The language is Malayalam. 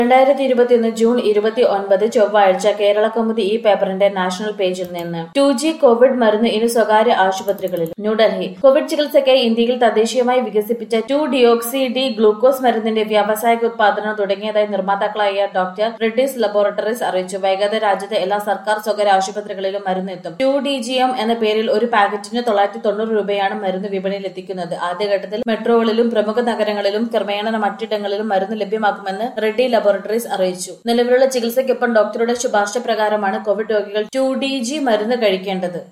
രണ്ടായിരത്തി ഇരുപത്തിയൊന്ന് ജൂൺ ഇരുപത്തി ഒൻപത് ചൊവ്വാഴ്ച കേരള കൗമുദി ഈ പേപ്പറിന്റെ നാഷണൽ പേജിൽ നിന്ന് ടു ജി കോവിഡ് മരുന്ന് ഇനി സ്വകാര്യ ആശുപത്രികളിൽ ന്യൂഡൽഹി കോവിഡ് ചികിത്സയ്ക്കായി ഇന്ത്യയിൽ തദ്ദേശീയമായി വികസിപ്പിച്ച ടു ഡിയോക്സി ഡി ഗ്ലൂക്കോസ് മരുന്നിന്റെ വ്യാവസായിക ഉത്പാദനം തുടങ്ങിയതായി നിർമ്മാതാക്കളായ ഡോക്ടർ റെഡ്ഡീസ് ലബോറട്ടറീസ് അറിയിച്ചു വൈകാതെ രാജ്യത്തെ എല്ലാ സർക്കാർ സ്വകാര്യ ആശുപത്രികളിലും മരുന്ന് എത്തും ടു ഡി ജി എം എന്ന പേരിൽ ഒരു പാക്കറ്റിന് തൊള്ളായിരത്തി തൊണ്ണൂറ് രൂപയാണ് മരുന്ന് വിപണിയിൽ എത്തിക്കുന്നത് ആദ്യഘട്ടത്തിൽ മെട്രോകളിലും പ്രമുഖ നഗരങ്ങളിലും ക്രമേണ മറ്റിടങ്ങളിലും മരുന്ന് ലഭ്യമാക്കുമെന്ന് റെഡ്ഡി ലബോറട്ടറീസ് അറിയിച്ചു നിലവിലുള്ള ചികിത്സയ്ക്കൊപ്പം ഡോക്ടറുടെ ശുപാർശ പ്രകാരമാണ് കോവിഡ് രോഗികൾ ടു ഡി ജി മരുന്ന് കഴിക്കേണ്ടത്